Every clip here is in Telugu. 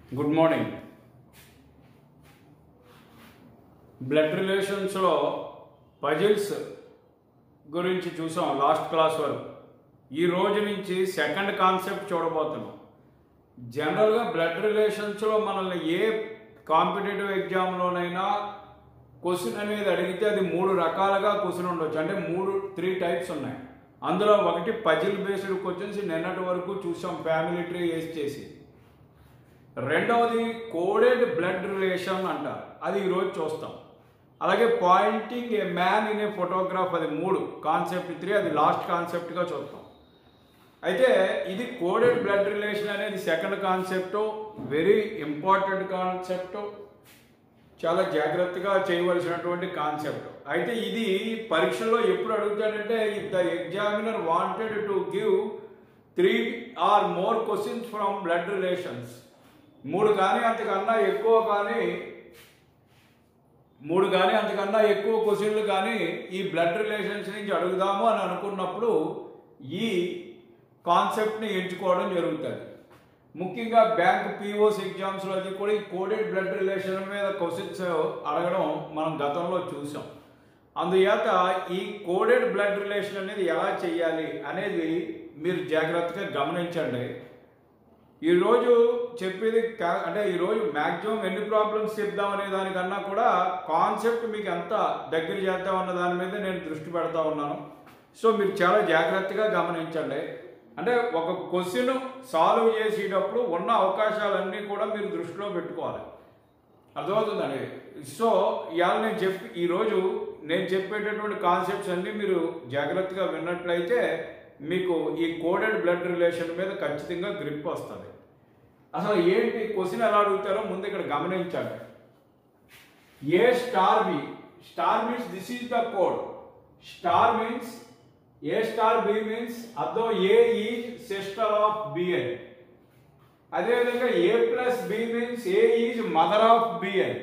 గుడ్ మార్నింగ్ బ్లడ్ రిలేషన్స్లో పజిల్స్ గురించి చూసాం లాస్ట్ క్లాస్ వరకు ఈ రోజు నుంచి సెకండ్ కాన్సెప్ట్ చూడబోతున్నాం జనరల్గా బ్లడ్ రిలేషన్స్లో మనల్ని ఏ కాంపిటేటివ్ ఎగ్జామ్లోనైనా క్వశ్చన్ అనేది అడిగితే అది మూడు రకాలుగా క్వశ్చన్ ఉండొచ్చు అంటే మూడు త్రీ టైప్స్ ఉన్నాయి అందులో ఒకటి పజిల్ బేస్డ్ క్వశ్చన్స్ నిన్నటి వరకు చూసాం ఫ్యామిలీ ట్రీ వేసి చేసి రెండవది కోడెడ్ బ్లడ్ రిలేషన్ అంటారు అది ఈరోజు చూస్తాం అలాగే pointing a man in a photograph అది మూడు కాన్సెప్ట్ త్రీ అది లాస్ట్ కాన్సెప్ట్గా చూస్తాం అయితే ఇది కోడెడ్ బ్లడ్ రిలేషన్ అనేది second concept very important concept చాలా జాగ్రత్తగా చేయవలసినటువంటి కాన్సెప్ట్ అయితే ఇది పరీక్షలో ఎప్పుడు అడుగుతాడంటే if the examiner wanted to give three or more questions from blood relations మూడు కానీ అంతకన్నా ఎక్కువ కానీ మూడు కానీ అంతకన్నా ఎక్కువ క్వశ్చన్లు కానీ ఈ బ్లడ్ రిలేషన్స్ నుంచి అడుగుదాము అని అనుకున్నప్పుడు ఈ కాన్సెప్ట్ని ఎంచుకోవడం జరుగుతుంది ముఖ్యంగా బ్యాంక్ పిఓస్ ఎగ్జామ్స్లో అది కూడా ఈ కోడెడ్ బ్లడ్ రిలేషన్ మీద క్వశ్చన్స్ అడగడం మనం గతంలో చూసాం అందుచేత ఈ కోడెడ్ బ్లడ్ రిలేషన్ అనేది ఎలా చేయాలి అనేది మీరు జాగ్రత్తగా గమనించండి ఈరోజు చెప్పేది కా- అంటే ఈరోజు మ్యాక్సిమం ఎన్ని ప్రాబ్లమ్స్ చెప్దామనే దానికన్నా కూడా కాన్సెప్ట్ మీకు ఎంత దగ్గర చేద్దామన్న దాని మీద నేను దృష్టి పెడతా ఉన్నాను సో మీరు చాలా జాగ్రత్తగా గమనించండి అంటే ఒక క్వశ్చన్ సాల్వ్ చేసేటప్పుడు ఉన్న అవకాశాలన్నీ కూడా మీరు దృష్టిలో పెట్టుకోవాలి అర్థమవుతుందండి సో ఇవాళ నేను చెప్పి ఈరోజు నేను చెప్పేటటువంటి కాన్సెప్ట్స్ అన్నీ మీరు జాగ్రత్తగా విన్నట్లయితే మీకు ఈ కోడెడ్ బ్లడ్ రిలేషన్ మీద ఖచ్చితంగా గ్రిప్ వస్తుంది అసలు ఏంటి క్వశ్చన్ ఎలా అడుగుతారో ముందు ఇక్కడ గమనించండి A star B star means this is the code star means A star B means అర్థం A is sister of B అని అదేవిధంగా A plus B means A is mother of B అని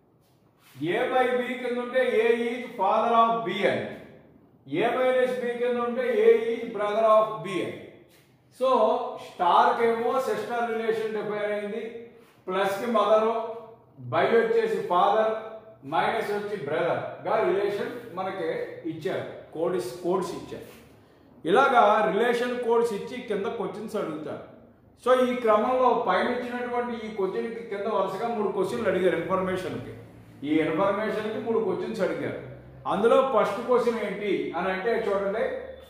ఏ బై బి కింద ఉంటే A is father of B అని ఏ మైనస్ బి కింద ఉంటే A is brother of B అని సో స్టార్ కేమో సిస్టర్ రిలేషన్ డిఫైన్ అయింది ప్లస్ కి మదర్ బై వచ్చేసి ఫాదర్ మైనస్ వచ్చి బ్రదర్ గా రిలేషన్ మనకి ఇచ్చారు కోడ్స్ కోడ్స్ ఇచ్చారు ఇలాగా రిలేషన్ కోడ్స్ ఇచ్చి కింద క్వశ్చన్స్ అడుగుతారు సో ఈ క్రమంలో పైన ఇచ్చినటువంటి ఈ క్వశ్చన్కి కింద వరుసగా మూడు క్వశ్చన్లు అడిగారు ఇన్ఫర్మేషన్కి ఈ ఇన్ఫర్మేషన్కి మూడు క్వశ్చన్స్ అడిగారు అందులో ఫస్ట్ క్వశ్చన్ ఏంటి అని అంటే చూడండి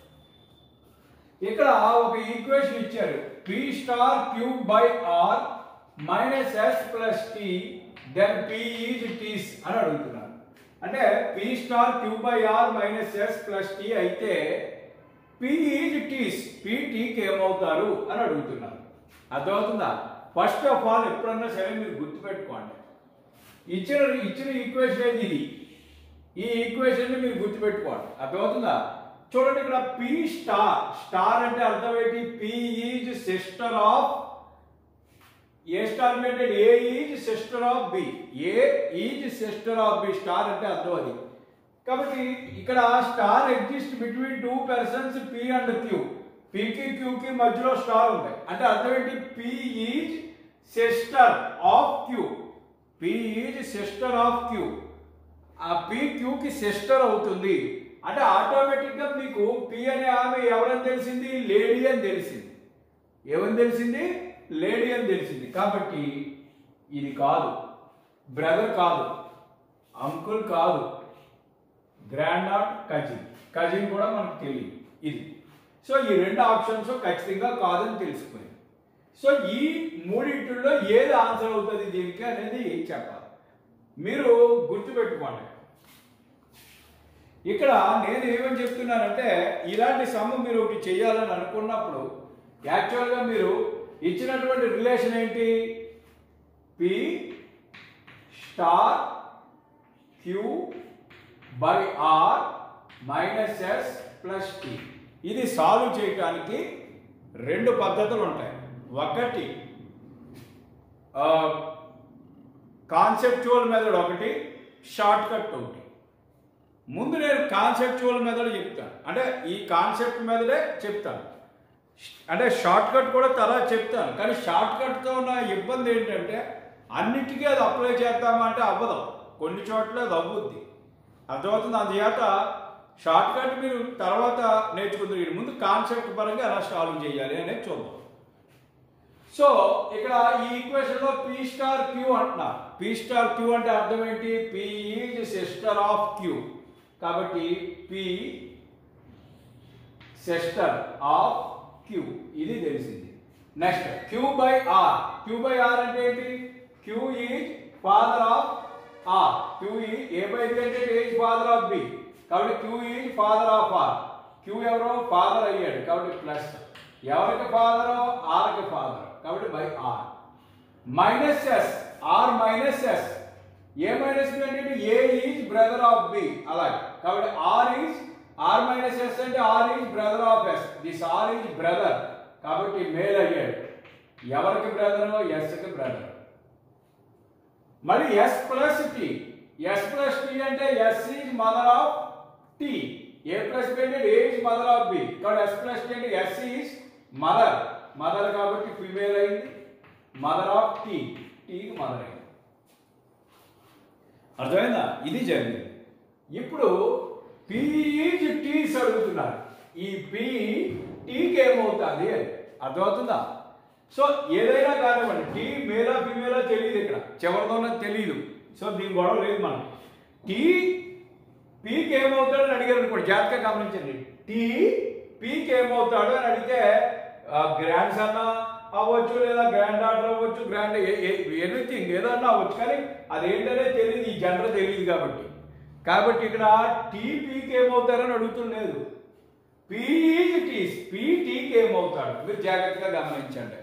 ఇక్కడ ఒక ఈక్వేషన్ ఇచ్చారు P star Q by R minus S plus T then P is T's అని అడుగుతున్నారు అంటే P star Q by R minus S plus T అయితే పి ఈజ్ టీస్ పి టీకి ఏమవుతారు అని అడుగుతున్నారు అర్థమవుతుందా ఫస్ట్ ఆఫ్ ఆల్ ఎప్పుడన్నా సరే మీరు గుర్తుపెట్టుకోండి ఇచ్చిన ఇచ్చిన ఈక్వేషన్ ఏది ఇది ఈ ఈక్వేషన్ ని మీరు గుర్తుపెట్టుకోండి అర్థమవుతుందా చూడండి ఇక్కడ పి స్టార్ స్టార్ అంటే అర్థం ఏంటి P is sister of A star అంటే A is sister of B A is sister of B star అంటే అర్థం అది కాబట్టి ఇక్కడ star exist between two persons P and Q పికి క్యూకి మధ్యలో స్టార్ ఉంది అంటే అర్థం ఏంటి P is sister of Q P is sister of Q ఆ పి క్యూకి సిస్టర్ అవుతుంది అంటే ఆటోమేటిక్ గా మీకు పి అనే ఆమె ఎవరని తెలిసింది లేడీ అని తెలిసింది ఏమని తెలిసింది లేడీ అని తెలిసింది కాబట్టి ఇది కాదు బ్రదర్ కాదు అంకుల్ కాదు గ్రాండ్ నాట్ కజిన్ కజిన్ కూడా మనకు తెలియదు ఇది సో ఈ రెండు ఆప్షన్స్ ఖచ్చితంగా కాదని తెలిసిపోయింది సో ఈ మూడింటిలో ఏది ఆన్సర్ అవుతుంది దీనికి అనేది చెప్పాలి మీరు గుర్తుపెట్టుకోండి ఇక్కడ నేను ఏమని చెప్తున్నానంటే ఇలాంటి సమ్ మీరు ఒకటి చేయాలని అనుకున్నప్పుడు యాక్చువల్గా మీరు ఇచ్చినటువంటి రిలేషన్ ఏంటి P star Q by R minus S plus T ఇది సాల్వ్ చేయడానికి రెండు పద్ధతులు ఉంటాయి ఒకటి కాన్సెప్చువల్ మెథడ్ ఒకటి షార్ట్ కట్ ఒకటి ముందు నేను కాన్సెప్చువల్ మెథడ్ చెప్తాను అంటే ఈ కాన్సెప్ట్ మెథడే చెప్తాను అంటే షార్ట్ కట్ కూడా తర్వాత చెప్తాను కానీ షార్ట్ కట్తో ఉన్న ఇబ్బంది ఏంటంటే అన్నిటికీ అది అప్లై చేద్దామంటే అవ్వదు కొన్ని చోట్ల అది అవ్వుద్ది అర్థమవుతుంది అందుచేత షార్ట్ కట్ మీరు తర్వాత నేర్చుకుంటారు ఇది ముందు కాన్సెప్ట్ పరంగా ఎలా సాల్వ్ చేయాలి అనేది చూద్దాం సో ఇక్కడ ఈ ఈక్వేషన్ లో పీ స్టార్ క్యూ అంటున్నారు పీ స్టార్ క్యూ అంటే అర్థం ఏంటి P is sister of Q కాబట్టి పి సిస్టర్ ఆఫ్ క్యూ ఇది తెలిసింది next Q by R Q by R అంటే ఏంటి Q is father of R Q ఈ ఏ బై బి అంటే ఈజ్ ఫాదర్ ఆఫ్ బి కాబట్టి Q is father of R Q ఎవరో ఫాదర్ అయ్యాడు కాబట్టి ప్లస్ ఎవరికి ఫాదర్ ఆర్కి ఫాదర్ కాబట్టి by R minus yes R minus S A minus B అంటే A is brother of B అలాగే కాబట్టి R is R minus S అంటే R is brother of S this R is brother కాబట్టి మేల్ అయ్యాడు ఎవరికి బ్రదర్ ఎస్కి బ్రదర్ మళ్ళీ S plus T S plus T అంటే S is mother of T A plus B అంటే A is mother of B కాబట్టి ఎస్ ప్లస్ టి అంటే ఎస్ ఈజ్ మదర్ మదర్ కాబట్టి ఫిమేల్ అయింది మదర్ ఆఫ్ టీ టీకి మదర్ అయింది అర్థమైందా ఇది జరిగింది ఇప్పుడు పి ఈజ్ టీస్ అడుగుతున్నారు ఈ పి టీకి ఏమవుతుంది అని అర్థమవుతుందా సో ఏదైనా కానివ్వండి టీ మేలా ఫిమేలా తెలియదు ఇక్కడ చివరిదోనే తెలియదు సో దీని గొడవ లేదు మనం టీ పీకి ఏమవుతాడని అడిగారు అనుకోండి జాగ్రత్తగా గమనించండి టీ పీకి ఏమవుతాడు అని అడిగితే గ్రాండ్ సన్ అవ్వచ్చు లేదా గ్రాండ్ డాటర్ అవ్వచ్చు గ్రాండ్ ఎనీథింగ్ ఏదన్నా అవ్వచ్చు కానీ అదేంటనే తెలియదు ఈ జనర తెలియదు కాబట్టి కాబట్టి ఇక్కడ టీ పీకి ఏమవుతారని అడుగుతుండలేదు పీఈజ్ టీస్ పీ టీకి ఏమవుతాడు మీరు జాగ్రత్తగా గమనించండి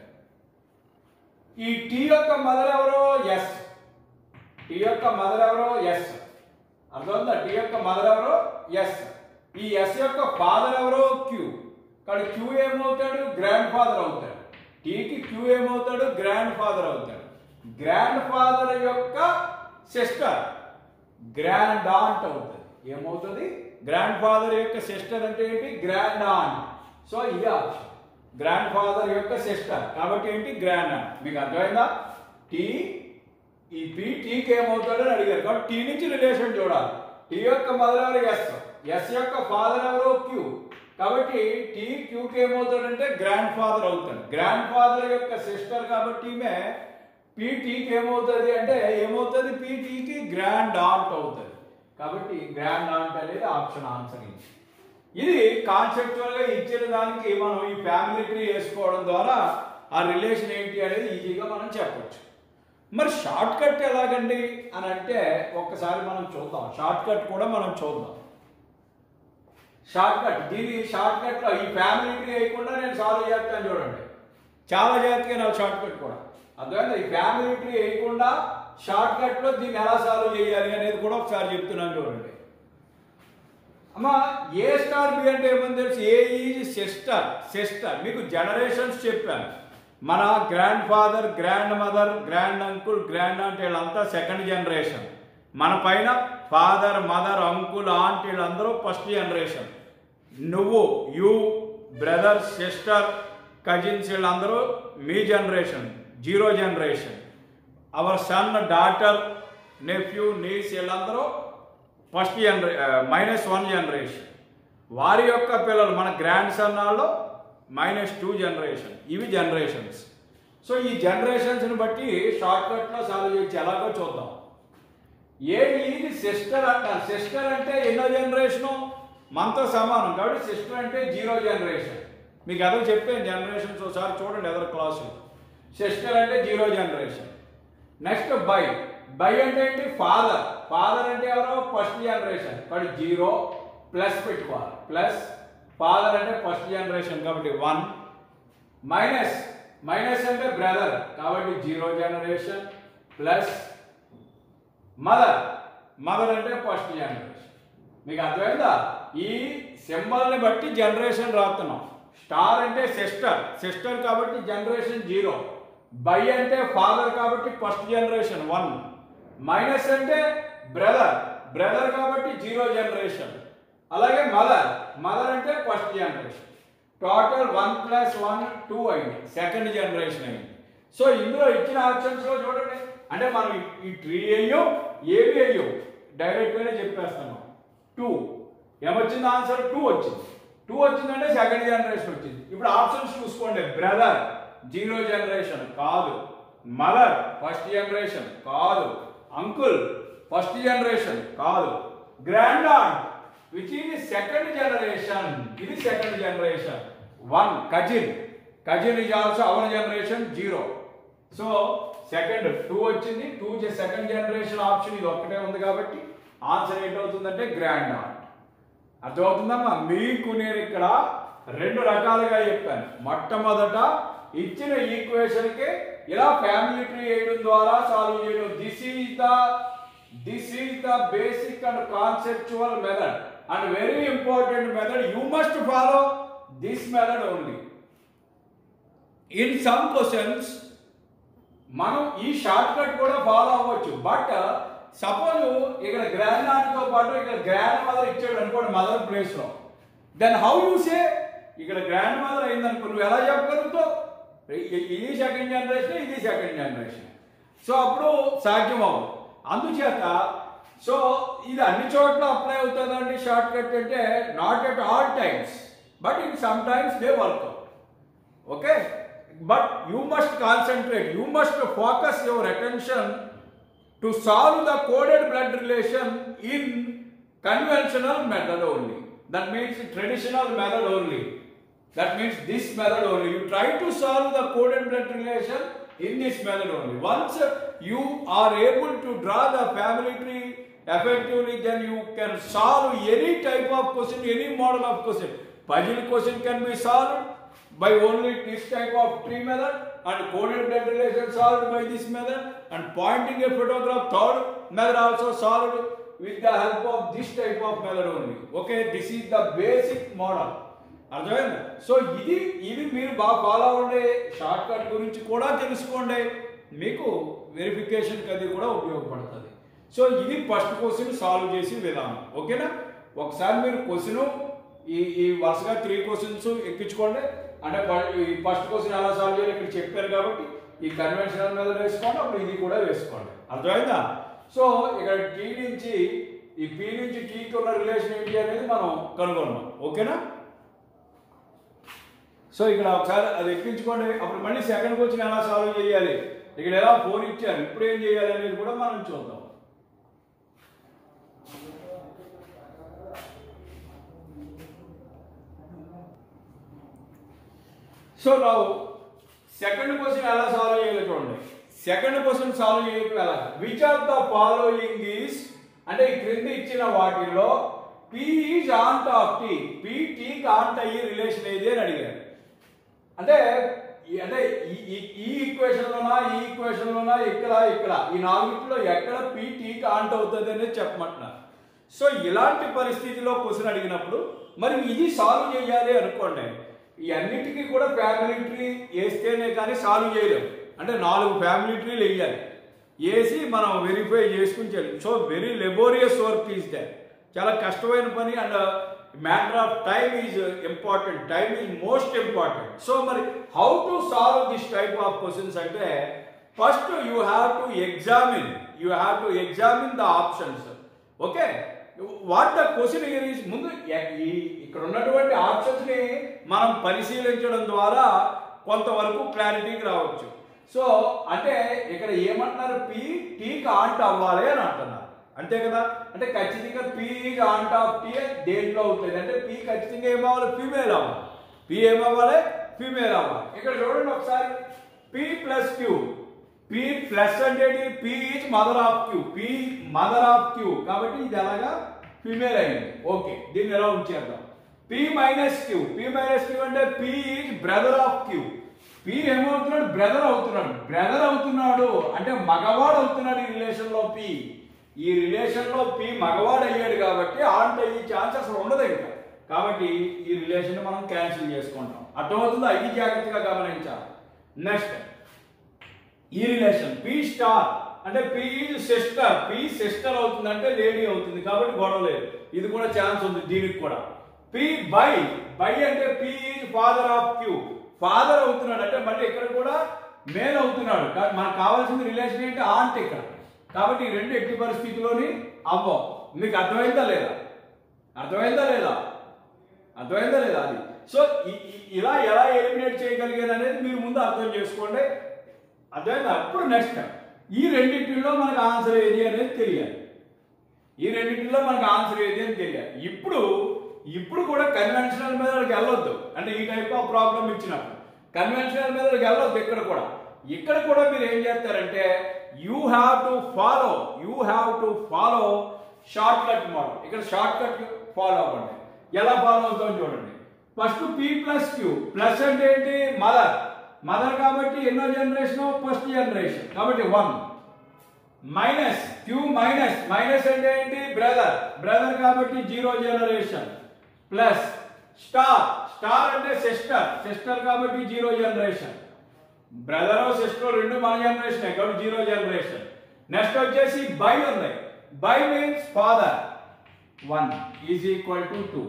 ఈ టీ యొక్క మదర్ ఎవరో ఎస్ టీ యొక్క మదర్ ఎవరో ఎస్ అర్థమవుతుందా టీ యొక్క మదర్ ఎవరో ఎస్ ఈ ఎస్ యొక్క ఫాదర్ ఎవరో క్యూ కాబట్టి క్యూ ఏమవుతాడు గ్రాండ్ ఫాదర్ అవుతాడు టీకి క్యూ ఏమవుతాడు గ్రాండ్ ఫాదర్ అవుతాడు గ్రాండ్ ఫాదర్ యొక్క సిస్టర్ గ్రాండ్ ఆంట్ అవుతుంది ఏమవుతుంది గ్రాండ్ ఫాదర్ యొక్క సిస్టర్ అంటే ఏంటి గ్రాండ్ ఆంట్ సో ఇది ఆప్షన్ గ్రాండ్ ఫాదర్ యొక్క సిస్టర్ కాబట్టి ఏంటి గ్రాండ్ ఆంట్ మీకు అర్థమైందా టీ ఈ పి టీకి ఏమవుతాడని అడిగారు కాబట్టి టీ నుంచి రిలేషన్ చూడాలి టీ యొక్క మదర్ ఎవరు ఎస్ ఎస్ యొక్క ఫాదర్ ఎవరు క్యూ కాబట్టి టీ క్యూకి ఏమవుతాడంటే గ్రాండ్ ఫాదర్ అవుతాడు గ్రాండ్ ఫాదర్ యొక్క సిస్టర్ కాబట్టి ఈమె పీ టీకి ఏమవుతుంది అంటే ఏమవుతుంది పీ టీకి గ్రాండ్ ఆంట్ అవుతుంది కాబట్టి గ్రాండ్ ఆంట్ అనేది ఆప్షన్ ఆన్సర్ ఇది ఇది కాన్సెప్చువల్ గా ఇచ్చిన దానికి మనం ఈ ఫ్యామిలీ ట్రీ వేసుకోవడం ద్వారా ఆ రిలేషన్ ఏంటి అనేది ఈజీగా మనం చెప్పొచ్చు మరి షార్ట్ కట్ ఎలాగండి అని అంటే ఒక్కసారి మనం చూద్దాం షార్ట్ కట్ కూడా మనం చూద్దాం షార్ట్ కట్ దీని షార్ట్ కట్ లో ఈ ఫ్యామిలీ ట్రీ వేయకుండా నేను సాల్వ్ చేస్తాను చూడండి చాలా జాగ్రత్తగా నా షార్ట్ కట్ కూడా అర్థమైందా ఈ ఫ్యామిలీ ట్రీ వేయకుండా షార్ట్ కట్ లో దీన్ని ఎలా సాల్వ్ చేయాలి అనేది కూడా ఒకసారి చెప్తున్నాను చూడండి అమ్మా ఏ స్టార్ బి అంటే ఏమని తెలుసు ఏ ఈజ్ సిస్టర్ సిస్టర్ మీకు జనరేషన్స్ చెప్పాను మన grandfather grandmother grand uncle grand aunt వీళ్ళంతా సెకండ్ జనరేషన్ మన పైన ఫాదర్ మదర్ అంకుల్ ఆంట్ వీళ్ళందరూ ఫస్ట్ జనరేషన్ నువ్వు యూ బ్రదర్ సిస్టర్ కజిన్స్ వీళ్ళందరూ మీ generation zero generation our son daughter nephew niece వీళ్ళందరూ first generation minus one generation వారి యొక్క పిల్లలు మన గ్రాండ్ సన్ వాళ్ళు మైనస్ టూ జనరేషన్ ఇవి జనరేషన్స్ సో ఈ జనరేషన్స్ని బట్టి షార్ట్ కట్లో సాల్వ్ చేయొచ్చు ఎలాగో చూద్దాం ఏ ఇది సిస్టర్ అంట సిస్టర్ అంటే ఎన్నో జనరేషను మనతో సమానం కాబట్టి సిస్టర్ అంటే జీరో జనరేషన్ మీకు ఎదో చెప్పాను జనరేషన్స్ ఒకసారి చూడండి ఎదరు క్లాసు సిస్టర్ అంటే zero generation next by by అంటే ఏంటి ఫాదర్ ఫాదర్ అంటే ఎవరో ఫస్ట్ జనరేషన్ కాబట్టి జీరో ప్లస్ పెట్టుకోవాలి ప్లస్ ఫాదర్ అంటే ఫస్ట్ జనరేషన్ కాబట్టి వన్ మైనస్ మైనస్ అంటే బ్రదర్ కాబట్టి zero generation plus mother mother అంటే ఫస్ట్ జనరేషన్ మీకు అర్థమైందా ఈ సింబల్ని బట్టి జనరేషన్ రాస్తున్నాం స్టార్ అంటే సిస్టర్ సిస్టర్ కాబట్టి జనరేషన్ జీరో బై అంటే ఫాదర్ కాబట్టి ఫస్ట్ జనరేషన్ వన్ మైనస్ అంటే బ్రదర్ బ్రదర్ కాబట్టి జీరో జనరేషన్ అలాగే మదర్ మదర్ అంటే first generation total one plus one two అయింది సెకండ్ జనరేషన్ అయింది సో ఇందులో ఇచ్చిన ఆప్షన్స్ లో చూడండి అంటే మనం ఈ- ఈ ట్రీ అయ్యో ఏవి అయ్యో డైరెక్ట్ గానే చెప్పేస్తాను టూ ఏమొచ్చింది ఆన్సర్ టూ వచ్చింది టూ వచ్చిందంటే సెకండ్ జనరేషన్ వచ్చింది ఇప్పుడు ఆప్షన్స్ చూసుకోండి బ్రదర్ జీరో జనరేషన్ కాదు మదర్ ఫస్ట్ జనరేషన్ కాదు అంకుల్ ఫస్ట్ జనరేషన్ కాదు grand aunt which is second generation ఇది second generation one cousin cousin is also our generation zero so second two వచ్చింది టూ సెకండ్ జనరేషన్ ఆప్షన్ ఇది ఒక్కటే ఉంది కాబట్టి ఆన్సర్ ఏంటవుతుందంటే గ్రాండ్ ఆంట్ అర్థమవుతుందమ్మా మీకు నేను ఇక్కడ రెండు రకాలుగా చెప్పాను మొట్టమొదట ఇచ్చిన ఈక్వేషన్ కి ఇలా ఫ్యామిలీ ట్రీ వేయడం ద్వారా సాల్వ్ చేయడం this is the this is the basic and conceptual method and very important method you must follow this method only in some questions మనం ఈ షార్ట్ కట్ కూడా ఫాలో అవ్వచ్చు బట్ సపోజ్ ఇక్కడ గ్రాండ్ తో పాటు ఇక్కడ గ్రాండ్ మదర్ ఇచ్చాడు అనుకోండి మదర్ ప్లేస్ లో దెన్ హౌ యూ సే ఇక్కడ గ్రాండ్ మదర్ అయింది అనుకో నువ్వు ఎలా చెప్పగలుగుతావు ఇ- ఇది సెకండ్ జనరేషన్ ఇది సెకండ్ జనరేషన్ సో అప్పుడు సాధ్యం అవ్వదు అందుచేత సో ఇది అన్ని చోట్ల అప్లై అవుతుందండి షార్ట్ కట్ అంటే not at all times but in some times they work out okay but you must concentrate you must focus your attention to solve the coded blood relation in conventional method only that means traditional method only that means this method only you try to solve the coded blood relation in this method only once you are able to draw the family tree effectively then you can solve any type of question any model of question puzzle question can be solved by only this type of tree method and coded blood relation solved by this method and pointing a photograph third method also solved with the help of this type of method only okay this is the basic model అర్థమైంది సో ఇది ఇది మీరు బాగా ఫాలో అవ్వండి షార్ట్ కట్ గురించి కూడా తెలుసుకోండి మీకు వెరిఫికేషన్కి అది కూడా ఉపయోగపడుతుంది సో ఇది ఫస్ట్ క్వశ్చన్ సాల్వ్ చేసి విధానం ఓకేనా ఒకసారి మీరు క్వశ్చన్ ఈ ఈ వరుసగా త్రీ క్వశ్చన్స్ ఎక్కించుకోండి అంటే ఫ- ఈ ఫస్ట్ క్వశ్చన్ ఎలా సాల్వ్ చేయాలి ఇక్కడ చెప్పారు కాబట్టి ఈ కన్వెన్షనల్ మీద వేసుకోండి అప్పుడు ఇది కూడా వేసుకోండి అర్థమైందా సో ఇక్కడ టీ నుంచి ఈ పి నుంచి టీకి ఉన్న రిలేషన్ ఏంటి అనేది మనం కనుగొన్నాం ఓకేనా సో ఇక్కడ ఒకసారి అది ఎక్కించుకోండి అప్పుడు మళ్ళీ సెకండ్ క్వశ్చన్ ఎలా సాల్వ్ చేయాలి ఇక్కడ ఎలా ఫోన్ ఇచ్చారు ఇప్పుడు ఏం చేయాలి అనేది కూడా మనం చూద్దాం సో నా సెకండ్ క్వశ్చన్ ఎలా సాల్వ్ చేయాలో చూడండి సెకండ్ క్వశ్చన్ సాల్వ్ చేయటం ఎలా which of the following is అంటే ఈ క్రింద ఇచ్చిన వాటిల్లో P is aunt of T P టీకి ఆంట్ అయ్యి రిలేషన్ ఏది అని అడిగారు అంటే ఈ- అంటే ఈ- ఈ- ఈ ఈక్వేషన్ లోనా ఈ ఈక్వేషన్ లోనా ఇక్కడ ఇక్కడ ఈ నాలుగిట్లో ఎక్కడ పి టీకి ఆంట్ అవుతుంది అనేది చెప్పమంటున్నారు సో ఇలాంటి పరిస్థితిలో క్వశ్చన్ అడిగినప్పుడు మరి ఇది సాల్వ్ చేయాలి అనుకోండి ఈ అన్నిటికీ కూడా ఫ్యామిలీ ట్రీ వేస్తేనే కానీ సాల్వ్ చేయలేము అంటే నాలుగు ఫ్యామిలీ ట్రీలు వేయాలి వేసి మనం వెరిఫై చేసుకుని చేయాలి so very laborious work is they చాలా కష్టమైన పని and matter of time is important time is most important so మరి how to solve this type of questions అంటే first you have to examine you have to examine the options okay what the question here is ముందు ఎ- ఈ ఇక్కడ ఉన్నటువంటి ఆప్షన్స్ ని మనం పరిశీలించడం ద్వారా కొంతవరకు క్లారిటీకి రావచ్చు సో అంటే ఇక్కడ ఏమంటున్నారు పి టీకి ఆంట్ అవ్వాలి అని అంటున్నారు అంతే కదా అంటే ఖచ్చితంగా పి ఆంట్ ఆఫ్ టీ దేంట్లో అవుతుంది అంటే పి ఖచ్చితంగా ఏమవ్వాలి ఫీమేల్ అవ్వాలి పి ఏమవ్వాలి ఫీమేల్ అవ్వాలి ఇక్కడ చూడండి ఒకసారి P plus Q P plus అంటే P is mother of Q P mother of Q కాబట్టి ఇది ఎలాగా ఫీమేల్ అయింది ఓకే దీన్ని ఎలా ఉంచేద్దాం P minus Q P minus Q అంటే P is brother of Q P ఏమవుతున్నాడు బ్రదర్ అవుతున్నాడు బ్రదర్ అవుతున్నాడు అంటే మగవాడు అవుతున్నాడు ఈ రిలేషన్ లో పి ఈ రిలేషన్ లో పి మగవాడు అయ్యాడు కాబట్టి ఆంట్ అయ్యే ఛాన్స్ అసలు ఉండదు ఇంకా కాబట్టి ఈ రిలేషన్ మనం క్యాన్సిల్ చేసుకుంటాం అర్థమవుతుందా ఇది జాగ్రత్తగా గమనించాలి నెక్స్ట్ ఈ రిలేషన్ పి స్టార్ అంటే పి సిస్టర్ పి సిస్టర్ అవుతుంది అంటే లేడీ అవుతుంది కాబట్టి గొడవ లేదు ఇది కూడా ఛాన్స్ ఉంది దీనికి కూడా పి బై బై అంటే P is father of Q father అవుతున్నాడు అంటే మళ్ళీ ఇక్కడ కూడా మేల్ అవుతున్నాడు కానీ మనకు కావాల్సిన రిలేషన్ ఏంటి ఆంట్ ఇక్కడ కాబట్టి ఈ రెండు ఎట్టి పరిస్థితిలోని అవ్వవు మీకు అర్థమైందా లేదా అర్థమైందా లేదా అర్థమైందా లేదా అది సో ఇ- ఇ- ఇలా ఎలా ఎలిమినేట్ చేయగలిగాను అనేది మీరు ముందు అర్థం చేసుకోండి అర్థమైందా అప్పుడు నెక్స్ట్ ఈ రెండింటిలో మనకు ఆన్సర్ ఏది అనేది తెలియాలి ఈ రెండింటిలో మనకు ఆన్సర్ ఏది అని తెలియాలి ఇప్పుడు ఇప్పుడు కూడా కన్వెన్షనల్ మెథడ్కి వెళ్ళొద్దు అంటే ఈ టైప్ ఆఫ్ ప్రాబ్లం ఇచ్చినప్పుడు కన్వెన్షనల్ మెథడ్కి వెళ్ళొద్దు ఇక్కడ కూడా ఇక్కడ కూడా మీరు ఏం చేస్తారంటే you have to follow you have to follow shortcut model ఇక్కడ షార్ట్ కట్ ఫాలో అవ్వండి ఎలా ఫాలో అవుతాం చూడండి first P plus Q plus అంటే ఏంటి మదర్ మదర్ కాబట్టి ఎన్నో జనరేషన్ ఫస్ట్ జనరేషన్ కాబట్టి one minus Q minus minus అంటే ఏంటి బ్రదర్ బ్రదర్ కాబట్టి zero generation plus star star అంటే సిస్టర్ సిస్టర్ కాబట్టి జీరో జనరేషన్ బ్రదర్ సిస్టర్ రెండు మన జనరేషన్ కాబట్టి జీరో జనరేషన్ నెక్స్ట్ వచ్చేసి బై ఉంది by means father one is equal to two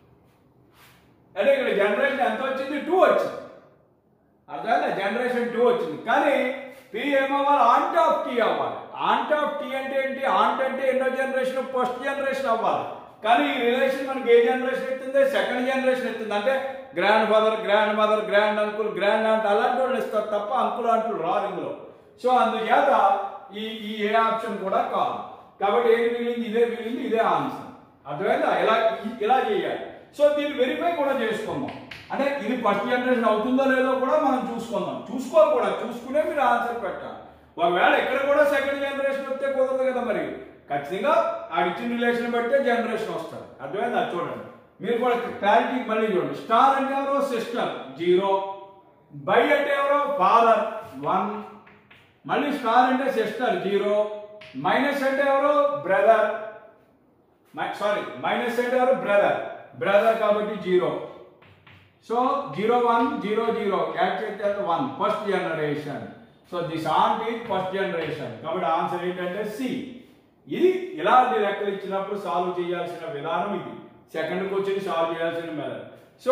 అంటే ఇక్కడ జనరేషన్ ఎంత వచ్చింది టూ వచ్చింది అర్థమైందా జనరేషన్ టూ వచ్చింది కానీ పి ఏమవ్వాలి ఆంట్ ఆఫ్ టీ అవ్వాలి ఆంట్ ఆఫ్ టీ అంటే ఏంటి ఆంట్ అంటే ఎన్నో జనరేషన్ ఫస్ట్ జనరేషన్ అవ్వాలి కానీ ఈ రిలేషన్ మనకి ఏ జనరేషన్ ఎత్తుంది సెకండ్ జనరేషన్ ఎత్తుంది అంటే grandfather grandmother grand uncle grand aunt అలాంటి వాళ్ళు ఇస్తారు తప్ప అంకుల్ అంకుల్ రారు ఇందులో సో అందుచేత ఈ ఈ ఏ ఆప్షన్ కూడా కాదు కాబట్టి ఏది మిగిలింది ఇదే మిగిలింది ఇదే ఆన్సర్ అర్థమైందా ఇలా ఇ- ఇలా చేయాలి సో దీన్ని వెరిఫై కూడా చేసుకుందాం అంటే ఇది ఫస్ట్ జనరేషన్ అవుతుందో లేదో కూడా మనం చూసుకుందాం చూసుకోవాలి కూడా చూసుకునే మీరు ఆన్సర్ పెట్టాలి ఒకవేళ ఇక్కడ కూడా సెకండ్ జనరేషన్ వస్తే కుదరదు కదా మరి ఖచ్చితంగా ఆ ఇచ్చిన రిలేషన్ బట్టే జనరేషన్ వస్తుంది అర్థమైందా చూడండి మీరు కూడా క్లారిటీ మళ్ళీ చూడండి స్టార్ అంటే ఎవరో సిస్టర్ జీరో బై అంటే ఎవరో ఫాదర్ వన్ మళ్ళీ స్టార్ అంటే సిస్టర్ జీరో మైనస్ అంటే ఎవరు బ్రదర్ సారీ మైనస్ అంటే ఎవరు బ్రదర్ బ్రదర్ కాబట్టి zero so zero one zero zero add చేస్తే one first generation so this aunt is first generation కాబట్టి ఆన్సర్ ఏంటంటే సి ఇది ఇలాంటి లెక్కలు ఇచ్చినప్పుడు సాల్వ్ చేయాల్సిన విధానం ఇది సెకండ్ క్వశ్చన్ సాల్వ్ చేయాల్సిన మెథడ్ సో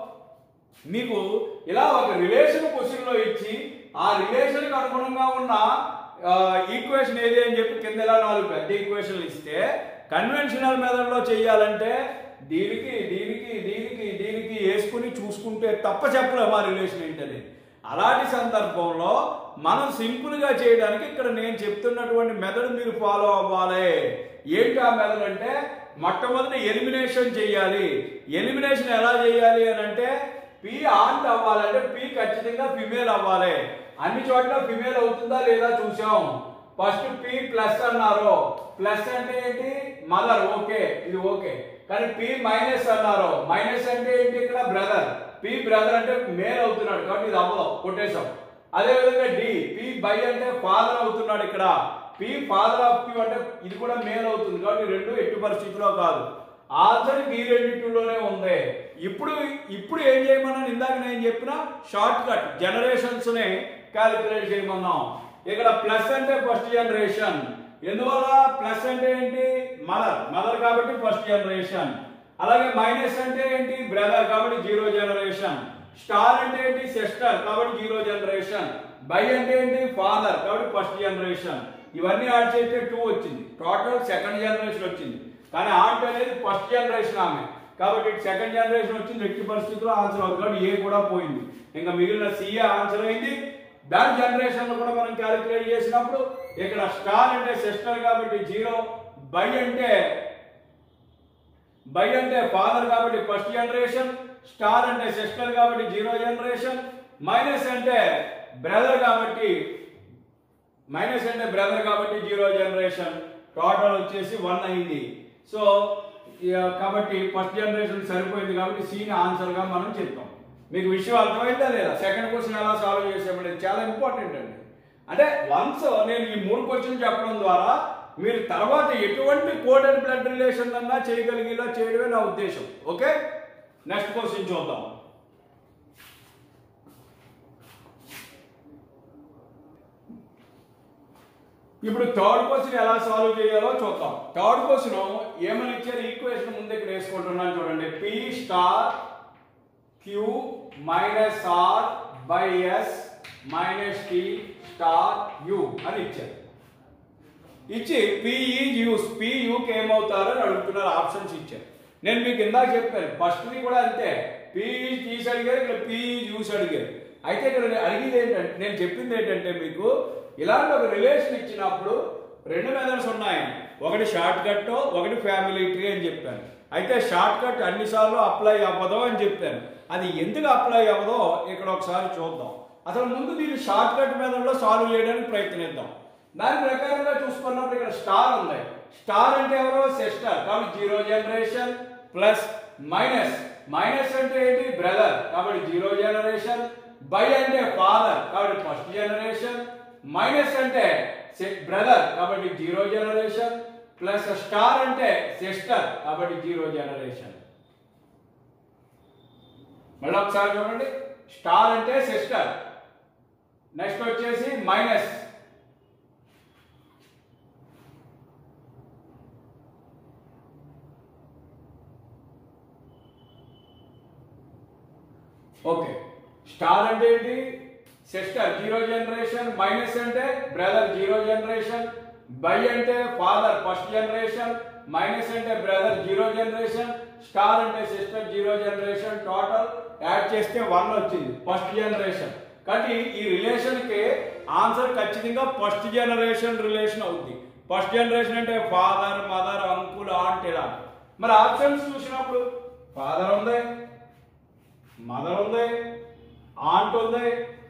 మీకు ఇలా ఒక రిలేషన్ క్వశ్చన్ లో ఇచ్చి ఆ రిలేషన్ కి అనుగుణంగా ఉన్న ఈక్వేషన్ ఏది అని చెప్పి కింద ఇలా నాలుగు పెద్ద ఈక్వేషన్లు ఇస్తే కన్వెన్షనల్ మెథడ్ లో చేయాలంటే దీనికి దీనికి దీనికి దీనికి వేసుకుని చూసుకుంటే తప్ప చెప్పలేము ఆ రిలేషన్ ఏంటని అలాంటి సందర్భంలో మనం సింపుల్ గా చేయడానికి ఇక్కడ నేను చెప్తున్నటువంటి మెథడ్ మీరు ఫాలో అవ్వాలి ఏంటి ఆ మెథడ్ అంటే మొట్టమొదటి ఎలిమినేషన్ చేయాలి ఎలిమినేషన్ ఎలా చేయాలి అని అంటే పి ఆంట్ అవ్వాలంటే పి ఖచ్చితంగా ఫిమేల్ అవ్వాలి అన్ని చోట్ల ఫిమేల్ అవుతుందా లేదా చూసాం ఫస్ట్ పి ప్లస్ అన్నారు ప్లస్ అంటే ఏంటి మదర్ ఓకే ఇది ఓకే కానీ పి మైనస్ అన్నారు మైనస్ అంటే ఏంటి ఇక్కడ బ్రదర్ పి బ్రదర్ అంటే మేల్ అవుతున్నాడు కాబట్టి ఇది అవ్వదు కొట్టేశాం అదే విధంగా డి పి బై అంటే ఫాదర్ అవుతున్నాడు ఇక్కడ పి ఫాదర్ ఆఫ్ క్యూ అంటే ఇది కూడా మేల్ అవుతుంది కాబట్టి ఈ రెండు ఎట్టి పరిస్థితిలో కాదు ఆన్సర్ ఈ రెండింటిలోనే ఉంది ఇప్పుడు ఇప్పుడు ఏం చేయమన్నాను ఇందాక నేను చెప్పిన షార్ట్ కట్ జనరేషన్స్ ని క్యాలిక్యులేట్ చేయమన్నాం ఇక్కడ ప్లస్ అంటే ఫస్ట్ జనరేషన్ ఎందువల్ల ప్లస్ అంటే ఏంటి మదర్ మదర్ కాబట్టి ఫస్ట్ జనరేషన్ అలాగే మైనస్ అంటే ఏంటి బ్రదర్ కాబట్టి జీరో జనరేషన్ స్టార్ అంటే ఏంటి సిస్టర్ కాబట్టి జీరో జనరేషన్ బై అంటే ఏంటి ఫాదర్ కాబట్టి ఫస్ట్ జనరేషన్ ఇవన్నీ యాడ్ చేస్తే టూ వచ్చింది టోటల్ సెకండ్ జనరేషన్ వచ్చింది కానీ ఆంట్ అనేది ఫస్ట్ జనరేషన్ ఆమె కాబట్టి సెకండ్ జనరేషన్ వచ్చింది ఎట్టి పరిస్థితుల్లో ఆన్సర్ అవుతుంది కాబట్టి ఏ కూడా పోయింది ఇంకా మిగిలిన సిఏ ఆన్సర్ అయింది దాని జనరేషన్ లో కూడా మనం క్యాలిక్యులేట్ చేసినప్పుడు ఇక్కడ స్టార్ అంటే సిస్టర్ కాబట్టి జీరో బై అంటే బై అంటే ఫాదర్ కాబట్టి ఫస్ట్ జనరేషన్ స్టార్ అంటే సిస్టర్ కాబట్టి జీరో జనరేషన్ మైనస్ అంటే బ్రదర్ కాబట్టి మైనస్ అంటే బ్రదర్ కాబట్టి జీరో జనరేషన్ టోటల్ వచ్చేసి వన్ అయింది సో ఇక కాబట్టి ఫస్ట్ జనరేషన్ సరిపోయింది కాబట్టి సీని ఆన్సర్ గా మనం చెప్తాం మీకు విషయం అర్థమైందా లేదా సెకండ్ క్వశ్చన్ ఎలా సాల్వ్ చేసామంటే చాలా ఇంపార్టెంట్ అండి అంటే వన్స్ నేను ఈ మూడు క్వశ్చన్ చెప్పడం ద్వారా మీరు తర్వాత ఎటువంటి కోడెడ్ బ్లడ్ రిలేషన్ అన్నా చేయగలిగేలా చేయడమే నా ఉద్దేశం ఓకే నెక్స్ట్ క్వశ్చన్ చూద్దాం ఇప్పుడు థర్డ్ క్వశ్చన్ ఎలా సాల్వ్ చేయాలో చూద్దాం థర్డ్ క్వశ్చన్ ఏమని ఇచ్చారు ఈక్వేషన్ ముందు ఇక్కడ వేసుకుంటున్నాను చూడండి P star Q minus R by S minus T star U అని ఇచ్చారు ఇచ్చి పిఈ యూస్ పియుకి ఏమవుతారు అని అడుగుతున్నారు ఆప్షన్స్ ఇచ్చారు నేను మీకు ఇందాక చెప్పాను ఫస్ట్ది కూడా అంతే పిఈ తీసి అడిగారు ఇక్కడ పిఈ యూస్ అడిగారు అయితే ఇక్కడ నేను అడిగేది ఏంటంటే నేను చెప్పింది ఏంటంటే మీకు ఇలాంటి ఒక రిలేషన్ ఇచ్చినప్పుడు రెండు మెథడ్స్ ఉన్నాయి ఒకటి షార్ట్ కట్ ఒకటి ఫ్యామిలీ ట్రీ అని చెప్పాను అయితే షార్ట్ కట్ అన్నిసార్లు అప్లై అవ్వదు అని చెప్పాను అది ఎందుకు అప్లై అవ్వదో ఇక్కడ ఒకసారి చూద్దాం అసలు ముందు దీన్ని షార్ట్ కట్ మెథడ్లో సాల్వ్ చేయడానికి ప్రయత్నిద్దాం దాని ప్రకారంగా చూసుకున్నప్పుడు ఇక్కడ స్టార్ ఉంది స్టార్ అంటే ఎవరో సిస్టర్ కాబట్టి zero generation plus minus minus అంటే ఏంటి బ్రదర్ కాబట్టి జీరో జనరేషన్ బై అంటే ఫాదర్ కాబట్టి ఫస్ట్ జనరేషన్ మైనస్ అంటే బ్రదర్ కాబట్టి జీరో జనరేషన్ ప్లస్ స్టార్ అంటే సిస్టర్ కాబట్టి జీరో జనరేషన్ మళ్ళీ ఒకసారి చూడండి స్టార్ అంటే సిస్టర్ నెక్స్ట్ వచ్చేసి మైనస్ ఓకే స్టార్ అంటే ఏంటి సిస్టర్ జీరో జనరేషన్ మైనస్ అంటే బ్రదర్ జీరో జనరేషన్ బై అంటే ఫాదర్ ఫస్ట్ జనరేషన్ మైనస్ అంటే బ్రదర్ జీరో జనరేషన్ స్టార్ అంటే sister zero generation total add చేస్తే వన్ వచ్చింది ఫస్ట్ జనరేషన్ కాబట్టి ఈ రిలేషన్ కి ఆన్సర్ ఖచ్చితంగా ఫస్ట్ జనరేషన్ రిలేషన్ అవుతుంది ఫస్ట్ జనరేషన్ అంటే ఫాదర్ మదర్ అంకుల్ ఆంట్ ఇలా మరి ఆప్షన్స్ చూసినప్పుడు ఫాదర్ ఉంది మదర్ ఉంది ఆంట్ ఉంది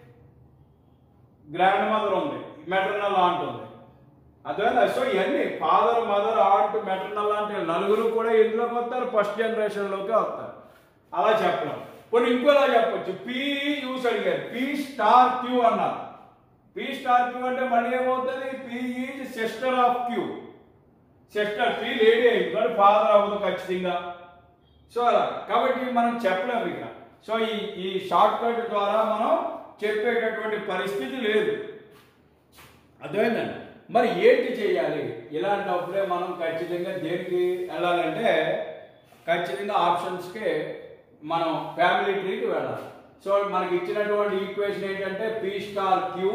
గ్రాండ్ మదర్ ఉంది మెటర్నల్ ఆంట్ ఉంది అర్థమైందా సో ఇవన్నీ ఫాదర్ మదర్ ఆంట్ మెటర్నల్ అంటే నలుగురు కూడా ఎందులోకి వస్తారు ఫస్ట్ జనరేషన్లోకి వస్తారు అలా చెప్పడం కొన్ని ఇంకోలా చెప్పొచ్చు పి యూస్ అడిగారు పి స్టార్ క్యూ అన్నారు పి స్టార్ క్యూ అంటే మళ్ళీ ఏమవుతుంది P is sister of Q sister P lady అయింది కానీ ఫాదర్ అవ్వదు ఖచ్చితంగా సో అలా కాబట్టి మనం చెప్పలేము ఇక సో ఈ ఈ షార్ట్ కట్ ద్వారా మనం చెప్పేటటువంటి పరిస్థితి లేదు అర్థమైందండి మరి ఏంటి చేయాలి ఇలాంటప్పుడే మనం ఖచ్చితంగా దేనికి వెళ్ళాలంటే ఖచ్చితంగా ఆప్షన్స్కి మనం ఫ్యామిలీ ట్రీకి వెళ్ళాలి సో మనకి ఇచ్చినటువంటి ఈక్వేషన్ ఏంటంటే P star Q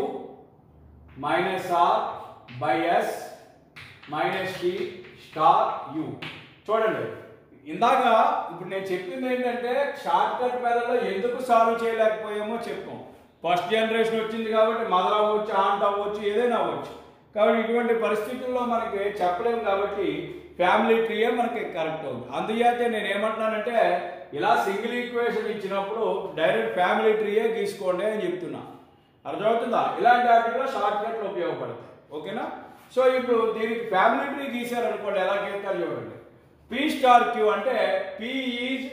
minus R by S minus T star U చూడండి ఇందాక ఇప్పుడు నేను చెప్పింది ఏంటంటే షార్ట్ కట్ మెథడ్లో ఎందుకు సాల్వ్ చేయలేకపోయామో చెప్పాం ఫస్ట్ జనరేషన్ వచ్చింది కాబట్టి మదర్ అవ్వచ్చు ఆంట్ అవ్వచ్చు ఏదైనా అవ్వచ్చు కాబట్టి ఇటువంటి పరిస్థితుల్లో మనకి చెప్పలేము కాబట్టి ఫ్యామిలీ ట్రీయే మనకి కరెక్ట్ అవుతుంది అందుచేత నేను ఏమంటున్నానంటే ఇలా సింగిల్ ఈక్వేషన్ ఇచ్చినప్పుడు డైరెక్ట్ ఫ్యామిలీ ట్రీయే తీసుకోండి అని చెప్తున్నా అర్థమవుతుందా ఇలాంటి వాటిలో షార్ట్ కట్లు ఉపయోగపడతాయి ఓకేనా సో ఇప్పుడు దీనికి ఫ్యామిలీ ట్రీ గీసారనుకోండి ఎలా గీస్తారు చూడండి పి స్టార్ క్యూ అంటే పి ఈజ్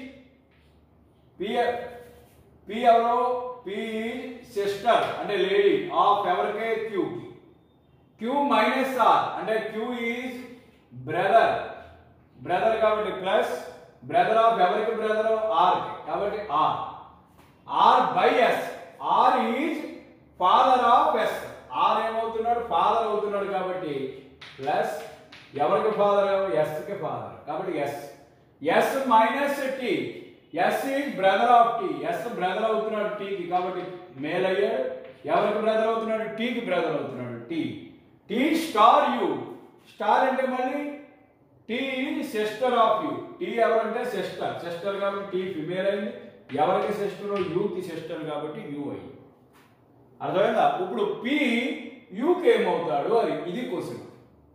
పి పి ఎవరో పి ఈజ్ సిస్టర్ అంటే లేడీ ఆఫ్ ఎవరికే క్యూకి క్యూ మైనస్ ఆర్ అంటే క్యూ ఈజ్ బ్రదర్ బ్రదర్ కాబట్టి ప్లస్ బ్రదర్ ఆఫ్ ఎవరికి బ్రదర్ ఆర్ కాబట్టి R R by S R is father of S R ఏమవుతున్నాడు ఫాదర్ అవుతున్నాడు కాబట్టి ప్లస్ ఎవరికి ఫాదర్ ఎస్ కి ఫాదర్ కాబట్టి S S minus T S is brother of T S brother అవుతున్నాడు టీకి కాబట్టి మేల్ అయ్యాడు ఎవరికి బ్రదర్ అవుతున్నాడు టీకి బ్రదర్ అవుతున్నాడు T T star U star అంటే మళ్ళీ T sister of U T ఎవరంటే సిస్టర్ సిస్టర్ కాబట్టి టీ ఫిమేల్ అయింది ఎవరికి సిస్టర్ యూకి సిస్టర్ కాబట్టి యూ అయింది అర్థమైందా ఇప్పుడు పి యూకి ఏమవుతాడు అది ఇది క్వశ్చన్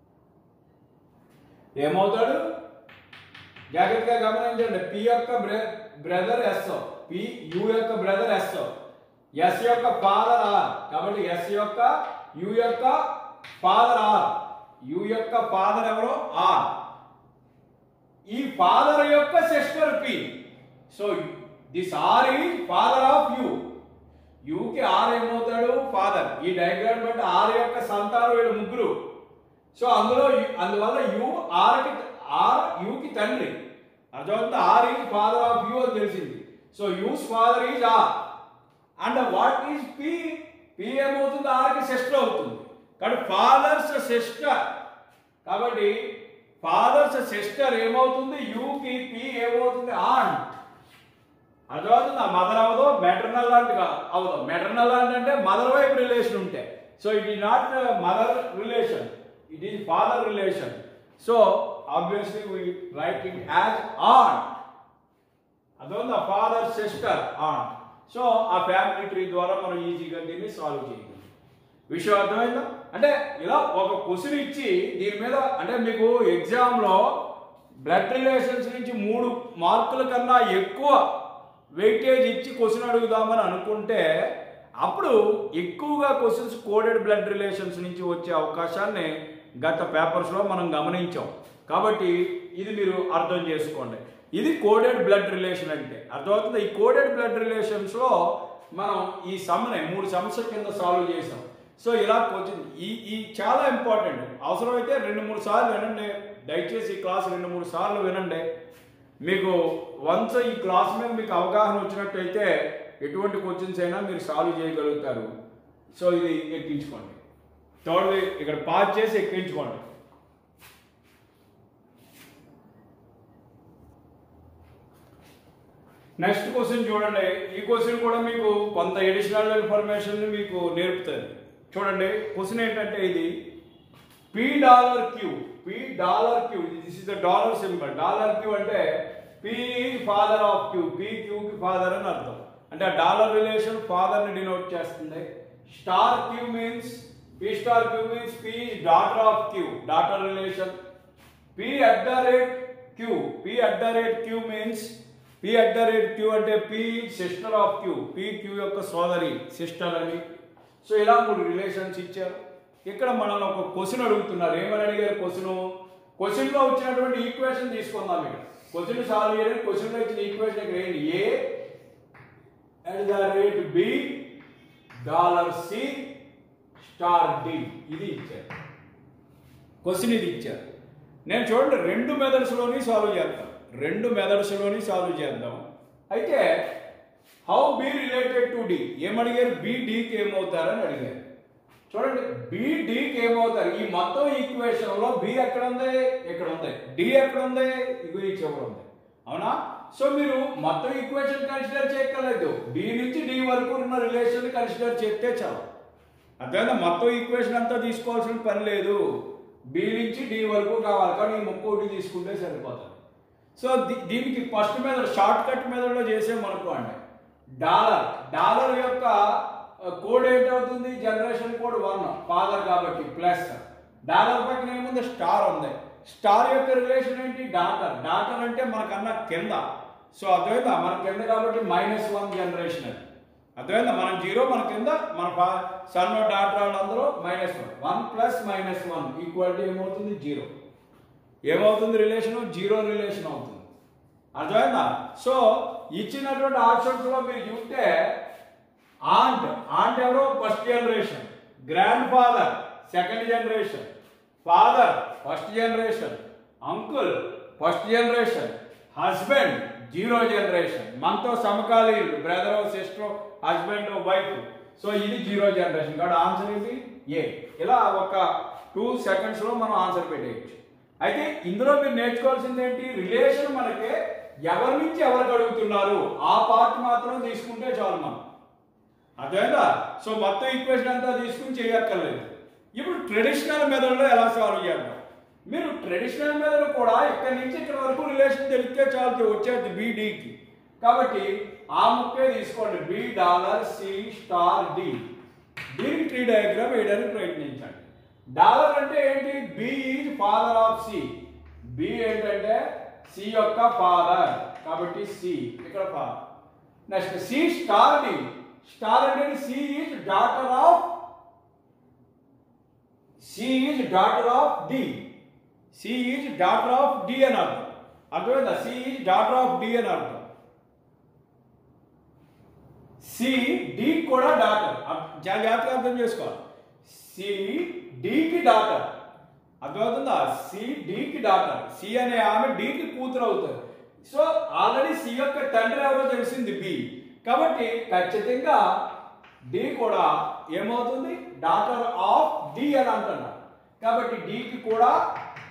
ఏమవుతాడు జాగ్రత్తగా గమనించండి పి యొక్క బ్రదర్ ఎస్ పి యు యొక్క బ్రదర్ ఎస్ ఎస్ యొక్క ఫాదర్ ఆర్ కాబట్టి ఎస్ యొక్క యు యొక్క ఫాదర్ ఆర్ యు యొక్క ఫాదర్ ఎవరో ఆర్ ఈ ఫాదర్ యొక్క sister P so this R ఈ ఫాదర్ ఆఫ్ యు యూకి ఆర్ ఏమవుతాడు ఫాదర్ ఈ డయాగ్రామ్ బట్టి ఆర్ యొక్క సంతానం వీళ్ళు ముగ్గురు సో అందులో యు- అందువల్ల యు ఆర్కి ఆర్ యూకి తండ్రి అర్థమవుతుంది R is father of U అని తెలిసింది so U's father is R and what is P P ఏమవుతుంది ఆర్కి సిస్టర్ అవుతుంది కాబట్టి ఫాదర్స్ సిస్టర్ కాబట్టి ఫాదర్స్ సిస్టర్ ఏమవుతుంది యూకి పి ఏమవుతుంది ఆంట్ అర్థమవుతుంది ఆ మదర్ అవదో మెటర్నల్ లాంటి అవదో మెటర్నల్ లాంటి అంటే మదర్ వైపు రిలేషన్ ఉంటే so it is not mother relation it is father relation so obviously we write it as on అదొంది ఆ ఫాదర్ సిస్టర్ ఆన్ సో ఆ ఫ్యామిలీ ట్రీ ద్వారా మనం ఈజీగా దీన్ని సాల్వ్ చేయగలం విషయం అర్థమైందా అంటే ఇలా ఒక క్వశ్చన్ ఇచ్చి దీని మీద అంటే మీకు ఎగ్జామ్లో బ్లడ్ రిలేషన్స్ నుంచి మూడు మార్కుల కన్నా ఎక్కువ వెయిటేజ్ ఇచ్చి క్వశ్చన్ అడుగుదామని అనుకుంటే అప్పుడు ఎక్కువగా క్వశ్చన్స్ కోడెడ్ బ్లడ్ రిలేషన్స్ నుంచి వచ్చే అవకాశాన్ని గత పేపర్స్లో మనం గమనించాం కాబట్టి ఇది మీరు అర్థం చేసుకోండి ఇది కోడెడ్ బ్లడ్ రిలేషన్ అంటే అర్థమవుతుంది ఈ కోడెడ్ బ్లడ్ రిలేషన్స్లో మనం ఈ సమ్ని మూడు సమస్యల కింద సాల్వ్ చేసాం సో ఇలా కొంచెం ఈ ఈ చాలా ఇంపార్టెంట్ అవసరమైతే రెండు మూడు సార్లు వినండి దయచేసి ఈ క్లాస్ రెండు మూడు సార్లు వినండి మీకు వన్స్ ఈ క్లాస్ మీద మీకు అవగాహన వచ్చినట్టయితే ఎటువంటి క్వశ్చన్స్ అయినా మీరు సాల్వ్ చేయగలుగుతారు సో ఇది ఎక్కించుకోండి థర్డ్ ఇక్కడ పాజ్ చేసి ఎక్కించుకోండి నెక్స్ట్ క్వశ్చన్ చూడండి ఈ క్వశ్చన్ కూడా మీకు కొంత ఎడిషనల్ ఇన్ఫర్మేషన్ మీకు నేర్పుతుంది చూడండి క్వశ్చన్ ఏంటంటే ఇది P dollar Q P dollar Q this is the dollar symbol dollar Q అంటే P father of Q P క్యూకి ఫాదర్ అని అర్థం అంటే ఆ డాలర్ రిలేషన్ ఫాదర్ ని డినోట్ చేస్తుంది star Q means P star Q means P daughter of Q daughter relation P at the rate Q P at the rate Q means P at the rate Q అంటే P sister of Q P Q యొక్క సోదరి సిస్టర్ అని సో ఇలా మూడు రిలేషన్స్ ఇచ్చారు ఇక్కడ మనల్ని ఒక క్వశ్చన్ అడుగుతున్నారు ఏమని అడిగారు క్వశ్చన్ క్వశ్చన్లో వచ్చినటువంటి ఈక్వేషన్ తీసుకుందాం ఇక్కడ క్వశ్చన్ సాల్వ్ చేయడానికి క్వశ్చన్లో ఇచ్చిన ఈక్వేషన్ ఇక్కడ ఏంటి A at the rate B dollar C star D ఇది ఇచ్చారు క్వశ్చన్ ఇది ఇచ్చారు నేను చూడండి రెండు మెథడ్స్లోని సాల్వ్ చేద్దాం రెండు మెథడ్స్లోని సాల్వ్ చేద్దాం అయితే how B related to D ఏమడిగారు బి డికి ఏమవుతారని అడిగారు చూడండి బి డికి ఏమవుతారు ఈ మొత్తం ఈక్వేషన్ లో బి ఎక్కడ ఉంది ఇక్కడ ఉంది డి ఎక్కడ ఉంది ఇగో ఈ చివర ఉంది అవునా సో మీరు మొత్తం ఈక్వేషన్ కన్సిడర్ చేయక్కర్లేదు డి నుంచి డి వరకు ఉన్న రిలేషన్ కన్సిడర్ చేస్తే చాలు అర్థమైందా మొత్తం ఈక్వేషన్ అంతా తీసుకోవాల్సిన పని లేదు బి నుంచి డి వరకు కావాలి కానీ ఈ ముక్కోటి తీసుకుంటే సరిపోతుంది సో దీ- దీనికి ఫస్ట్ మీద షార్ట్ కట్ మెథడ్లో చేసామనుకోండి డాలర్ డాలర్ యొక్క కోడ్ ఏంటవుతుంది జనరేషన్ కోడ్ వన్ ఫాదర్ కాబట్టి ప్లస్ డాలర్ పక్కన ఏముంది స్టార్ ఉంది స్టార్ యొక్క రిలేషన్ ఏంటి డాటర్ డాటర్ అంటే మనకన్నా కింద సో అర్థమైందా మన కింద కాబట్టి మైనస్ వన్ జనరేషన్ అది అర్థమైందా మనం జీరో మన కింద మన సన్ డాటర్ వాళ్ళందరూ minus one one plus minus one equality ఏమవుతుంది జీరో ఏమవుతుంది రిలేషన్ జీరో రిలేషన్ అవుతుంది అర్థమైందా సో ఇచ్చినటువంటి ఆప్షన్స్ లో మీరు చూస్తే ఆంట్ ఆంట్ ఎవరు first generation grandfather second generation father first generation uncle first generation husband zero generation మనతో సమకాలీనులు brother sister husband wife so ఇది జీరో జనరేషన్ కాబట్టి ఆన్సర్ ఏంటి ఏ ఇలా ఒక టూ సెకండ్స్ లో మనం ఆన్సర్ పెట్టేయచ్చు అయితే ఇందులో మీరు నేర్చుకోవాల్సింది ఏంటి రిలేషన్ మనకి ఎవరి నుంచి ఎవరికి అడుగుతున్నారు ఆ పార్ట్ మాత్రం తీసుకుంటే చాలు మనం అర్థమైందా సో మొత్తం ఈక్వేషన్ అంతా తీసుకుని చేయక్కర్లేదు ఇప్పుడు ట్రెడిషనల్ మెథడ్లో ఎలా సాల్వ్ చేద్దాం మీరు ట్రెడిషనల్ మెథడ్ కూడా ఇక్కడి నుంచి ఇక్కడ వరకు రిలేషన్ తెలిస్తే చాలు వచ్చేది బీడీకి కాబట్టి ఆ ముక్కే తీసుకోండి B dollar C star D దీనికి ట్రీ డయాగ్రామ్ వేయడానికి ప్రయత్నించండి డాలర్ అంటే ఏంటి B is father of C B ఏంటంటే సి యొక్క ఫాదర్ కాబట్టి సి ఇక్కడ father next C star D star అంటే C is daughter of C is daughter of D C is daughter of D అని అర్థం అర్థమైందా C is daughter of D అని అర్థం సి డి కూడా డాటర్ చాలా జాగ్రత్తగా అర్థం చేసుకోవాలి సి డికి డాటర్ అర్థమవుతుందా సి డికి డాటర్ సి అనే ఆమె డికి కూతురు అవుతుంది సో ఆల్రెడీ సి యొక్క తండ్రి ఎవరో తెలిసింది బి కాబట్టి ఖచ్చితంగా డి కూడా ఏమవుతుంది డాటర్ ఆఫ్ డి అని అంటున్నారు కాబట్టి డికి కూడా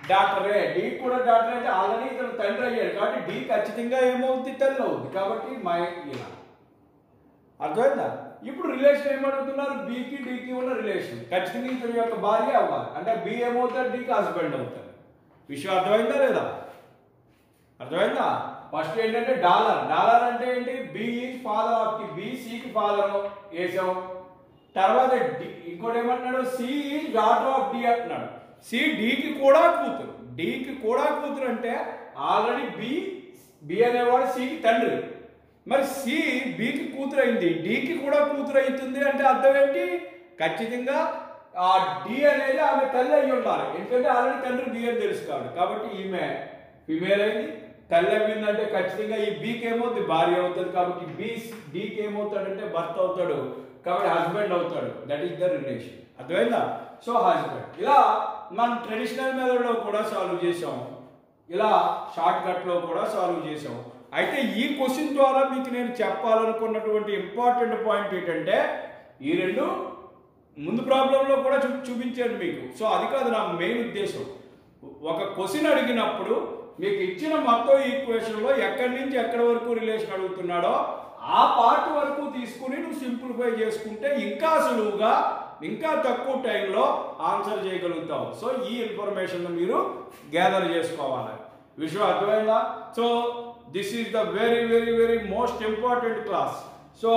డాక్టరే డి కూడా డాక్టర్ అయితే ఆల్రెడీ ఇతను తండ్రి అయ్యాడు కాబట్టి డి ఖచ్చితంగా ఏమవుతుంది తల్లి అవుతుంది కాబట్టి మా ఇలా అర్థమైందా ఇప్పుడు రిలేషన్ ఏమడుగుతున్నారు బికి డికి ఉన్న రిలేషన్ ఖచ్చితంగా ఇతని యొక్క భార్య అవ్వాలి అంటే బి ఏమవుతారు డికి హస్బెండ్ అవుతారు విషయం అర్థమైందా లేదా అర్థమైందా ఫస్ట్ ఏంటంటే డాలర్ డాలర్ అంటే ఏంటి బి ఈజ్ ఫాదర్ ఆఫ్ కి బి సికి ఫాదర్ వేసాం తర్వాత డి ఇంకోటి ఏమంటున్నాడు C is daughter of D అంటున్నాడు సి డికి కూడా కూతురు డికి కూడా కూతురు అంటే ఆల్రెడీ బి బి అనేవాడు సికి తండ్రి మరి సి బికి కూతురు అయింది డికి కూడా కూతురు అవుతుంది అంటే అర్థం ఏంటి ఖచ్చితంగా ఆ డి అనేది ఆమె తల్లి అయి ఉండాలి ఎందుకంటే ఆల్రెడీ తండ్రి బి అని తెలుసు కాబట్టి కాబట్టి ఈమె ఫిమేల్ అయింది తల్లి అయిందంటే ఖచ్చితంగా ఈ బీకి ఏమవుతుంది భార్య అవుతుంది కాబట్టి బి డీకి ఏమవుతాడంటే భర్త అవుతాడు కాబట్టి హస్బెండ్ అవుతాడు దట్ ఈస్ ద రిలేషన్ అర్థమైందా సో హస్బెండ్ ఇలా మనం ట్రెడిషనల్ మెథడ్లో కూడా సాల్వ్ చేసాం ఇలా షార్ట్ కట్లో కూడా సాల్వ్ చేసాం అయితే ఈ క్వశ్చన్ ద్వారా మీకు నేను చెప్పాలనుకున్నటువంటి ఇంపార్టెంట్ పాయింట్ ఏంటంటే ఈ రెండు ముందు ప్రాబ్లంలో కూడా చూ చూపించాను మీకు సో అది కాదు నా మెయిన్ ఉద్దేశం ఒక క్వశ్చన్ అడిగినప్పుడు మీకు ఇచ్చిన మొత్తం ఈక్వేషన్లో ఎక్కడి నుంచి ఎక్కడి వరకు రిలేషన్ అడుగుతున్నాడో ఆ పార్ట్ వరకు తీసుకుని నువ్వు సింప్లిఫై చేసుకుంటే ఇంకా సులువుగా ఇంకా తక్కువ టైంలో ఆన్సర్ చేయగలుగుతావు సో ఈ ఇన్ఫర్మేషన్ మీరు గ్యాదర్ చేసుకోవాలి విషయం అర్థమైందా so this is the very very very most important class so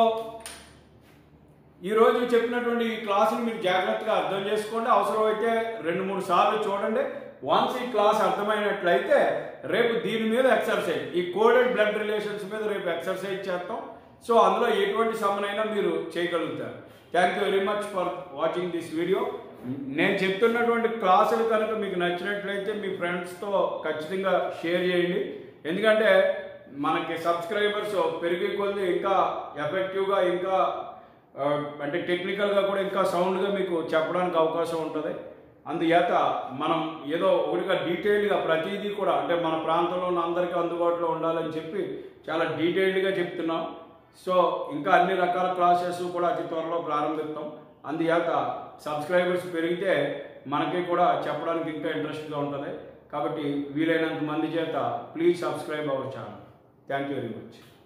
ఈ రోజు చెప్పినటువంటి ఈ క్లాసుని మీరు జాగ్రత్తగా అర్థం చేసుకోండి అవసరమైతే రెండు మూడు సార్లు చూడండి వన్స్ ఈ క్లాస్ అర్థమైనట్లయితే రేపు దీని మీద ఎక్సర్సైజ్ ఈ కోడెడ్ బ్లడ్ రిలేషన్స్ మీద రేపు ఎక్సర్సైజ్ చేస్తాం సో అందులో ఎటువంటి సమ్మనైనా మీరు చేయగలుగుతారు thank you very much for watching this video నేను చెప్తున్నటువంటి క్లాసులు కనుక మీకు నచ్చినట్లయితే మీ ఫ్రెండ్స్తో ఖచ్చితంగా షేర్ చేయండి ఎందుకంటే మనకి సబ్స్క్రైబర్స్ పెరిగే కొద్ది ఇంకా ఎఫెక్టివ్గా ఇంకా ఆ, అంటే టెక్నికల్గా కూడా ఇంకా సౌండ్గా మీకు చెప్పడానికి అవకాశం ఉంటుంది అందుచేత మనం ఏదో ఒకటిగా డీటెయిల్డ్గా ప్రతిదీ కూడా అంటే మన ప్రాంతంలో ఉన్న అందరికీ అందుబాటులో ఉండాలని చెప్పి చాలా డీటెయిల్డ్గా చెప్తున్నాం సో ఇంకా అన్ని రకాల క్లాసెస్ కూడా అతి త్వరలో ప్రారంభిస్తాం అందుచేత సబ్స్క్రైబర్స్ పెరిగితే మనకి కూడా చెప్పడానికి ఇంకా ఇంట్రెస్ట్గా ఉంటుంది కాబట్టి వీలైనంత మంది చేత please subscribe our channel thank you very much